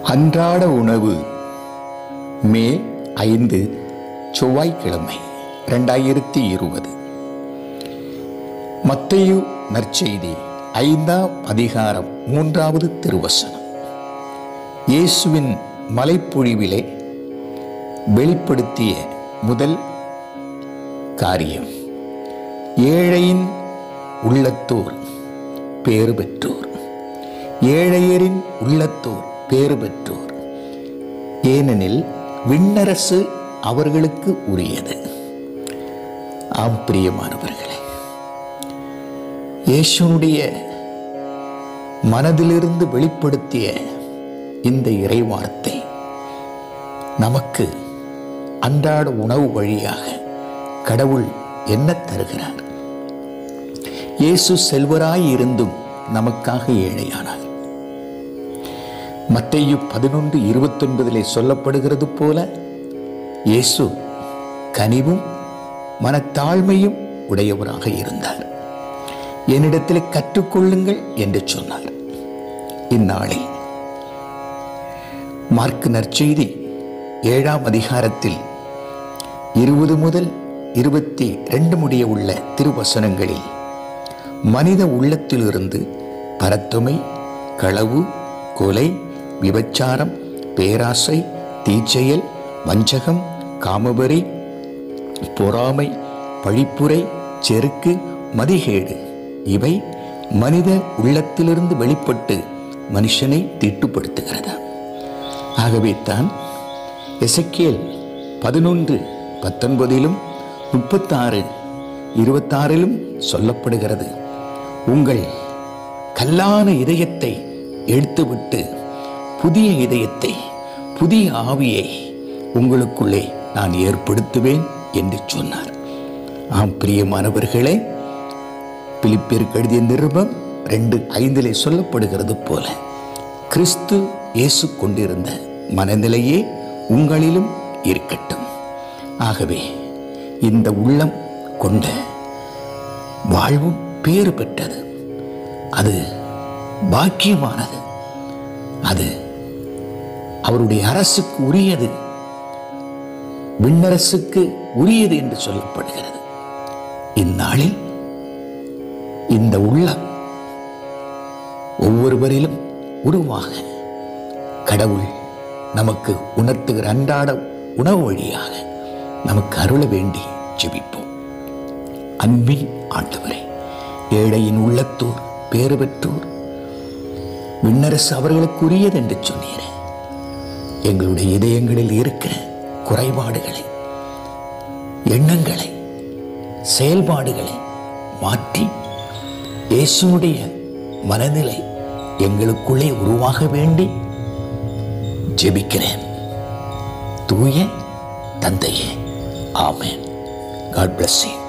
அன்றாட உணவு மே ஐந்து செவ்வாய்க்கிழமை ரெண்டாயிரத்தி இருபது மத்தையு நற்செய்தி ஐந்தாம் அதிகாரம் மூன்றாவது திருவசனம் இயேசுவின் மலைப்பொழிவிலே வெளிப்படுத்திய முதல் காரியம் ஏழையின் உள்ளத்தோர் பேறு பெற்றோர் ஏழையரின் உள்ளத்தோர் பேறு பெற்றோர் ஏனெனில் விண்ணரசு அவர்களுக்கு உரியது ஆம் பிரியமானவர்களே இயேசுனுடைய மனதிலிருந்து வெளிப்படுத்திய இந்த இறைவார்த்தை நமக்கு அன்றாட உணவு வழியாக கடவுள் என்ன தருகிறார் இயேசு செல்வராய் இருந்தும் நமக்காக ஏழையானார் மத்தேயு பதினொன்று இருபத்தொன்பதிலே சொல்லப்படுகிறது போல இயேசு கனிவும் மனத்தாழ்மையும் உடையவராக இருந்தார் என்னிடத்தில் கற்றுக்கொள்ளுங்கள் என்று சொன்னார் இந்நாளில் மார்க் நற்செய்தி ஏழாம் அதிகாரத்தில் இருபது முதல் இருபத்தி ரெண்டு முடிய உள்ள திருவசனங்களில் மனித உள்ளத்திலிருந்து பரத்துமை களவு கொலை விபச்சாரம் பேராசை தீச்செயல் வஞ்சகம் காமவரி பொறாமை பழிப்புரை செருக்கு மதிகேடு இவை மனித உள்ளத்திலிருந்து வெளிப்பட்டு மனுஷனை தீட்டுப்படுத்துகிறது ஆகவே தான் எசக்கியல் பதினொன்று பத்தொன்பதிலும் முப்பத்தாறு இருபத்தாறிலும் சொல்லப்படுகிறது உங்கள் கல்லான இதயத்தை எடுத்துவிட்டு புதிய இதயத்தை புதிய ஆவியை உங்களுக்குள்ளே நான் ஏற்படுத்துவேன் என்று சொன்னார் ஆம் பிரியமானவர்களே பிலிப்பியருக்கு எழுதிய நிருபம் ரெண்டு ஐந்திலே சொல்லப்படுகிறது போல கிறிஸ்து இயேசு கொண்டிருந்த மனநிலையே உங்களிலும் இருக்கட்டும் ஆகவே இந்த உள்ளம் கொண்ட வாழ்வும் பேறு பெற்றது அது பாக்கியமானது அது அவருடைய அரசுக்கு உரியது விண்ணரசுக்கு உரியது என்று சொல்லப்படுகிறது இந்நாளில் இந்த உள்ளம் ஒவ்வொருவரிலும் உருவாக கடவுள் நமக்கு உணர்த்துகிற அன்றாட உணவு வழியாக நமக்கு அருள வேண்டி ஜெபிப்போம் அன்பின் ஆண்டவரே ஏழையின் உள்ளத்தோர் பேறு பெற்றோர் விண்ணரசு அவர்களுக்குரியது என்று சொன்னீரே எங்களுடைய இதயங்களில் இருக்கிற குறைபாடுகளை எண்ணங்களை செயல்பாடுகளை மாற்றி இயேசுடைய மனநிலை எங்களுக்குள்ளே உருவாக வேண்டி ஜெபிக்கிறேன் தூய தந்தையே ஆமென் காட் bless you